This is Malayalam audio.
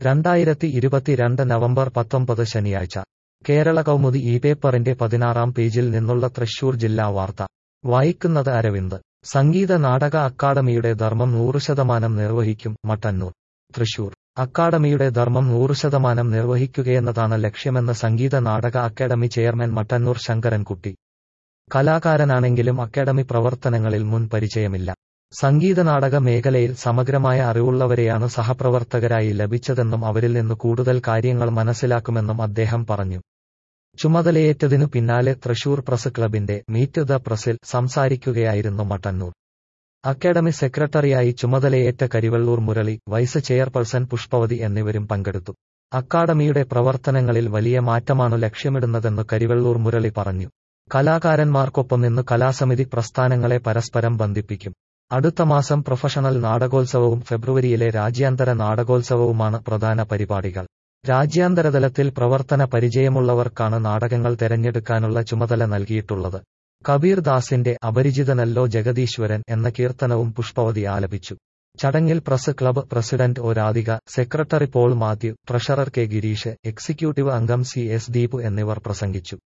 രണ്ടായിരത്തി ഇരുപത്തിരണ്ട് നവംബർ പത്തൊമ്പത് ശനിയാഴ്ച കേരള കൗമുദി ഈ പേപ്പറിന്റെ പതിനാറാം പേജിൽ നിന്നുള്ള തൃശൂർ ജില്ലാ വാർത്ത വായിക്കുന്നത് അരവിന്ദ് സംഗീത നാടക അക്കാദമിയുടെ ധർമ്മം നൂറ് ശതമാനം നിർവഹിക്കും മട്ടന്നൂർ തൃശൂർ അക്കാദമിയുടെ ധർമ്മം നൂറ് ശതമാനം നിർവഹിക്കുകയെന്നതാണ് ലക്ഷ്യമെന്ന് സംഗീത നാടക അക്കാദമി ചെയർമാൻ മട്ടന്നൂർ ശങ്കരൻകുട്ടി കലാകാരനാണെങ്കിലും അക്കാദമി പ്രവർത്തനങ്ങളിൽ മുൻ പരിചയമില്ല സംഗീത നാടക മേഖലയിൽ സമഗ്രമായ അറിവുള്ളവരെയാണ് സഹപ്രവർത്തകരായി ലഭിച്ചതെന്നും അവരിൽ നിന്ന് കൂടുതൽ കാര്യങ്ങൾ മനസ്സിലാക്കുമെന്നും അദ്ദേഹം പറഞ്ഞു ചുമതലയേറ്റതിനു പിന്നാലെ തൃശൂർ പ്രസ് ക്ലബിന്റെ മീറ്റ് ദ പ്രസിൽ സംസാരിക്കുകയായിരുന്നു മട്ടന്നൂർ അക്കാദമി സെക്രട്ടറിയായി ചുമതലയേറ്റ കരിവള്ളൂർ മുരളി വൈസ് ചെയർപേഴ്സൺ പുഷ്പവതി എന്നിവരും പങ്കെടുത്തു അക്കാദമിയുടെ പ്രവർത്തനങ്ങളിൽ വലിയ മാറ്റമാണു ലക്ഷ്യമിടുന്നതെന്ന് കരിവള്ളൂർ മുരളി പറഞ്ഞു കലാകാരന്മാർക്കൊപ്പം നിന്ന് കലാസമിതി പ്രസ്ഥാനങ്ങളെ പരസ്പരം ബന്ധിപ്പിക്കും അടുത്ത മാസം പ്രൊഫഷണൽ നാടകോത്സവവും ഫെബ്രുവരിയിലെ രാജ്യാന്തര നാടകോത്സവവുമാണ് പ്രധാന പരിപാടികൾ രാജ്യാന്തരതലത്തിൽ പ്രവർത്തന പരിചയമുള്ളവർക്കാണ് നാടകങ്ങൾ തെരഞ്ഞെടുക്കാനുള്ള ചുമതല നൽകിയിട്ടുള്ളത് കബീർ ദാസിന്റെ അപരിചിതനല്ലോ ജഗദീശ്വരൻ എന്ന കീർത്തനവും പുഷ്പവതി ആലപിച്ചു ചടങ്ങിൽ press club president O Radhika secretary Paul Mathew treasurer K Girish executive അംഗം സി എസ് ദീപു എന്നിവർ പ്രസംഗിച്ചു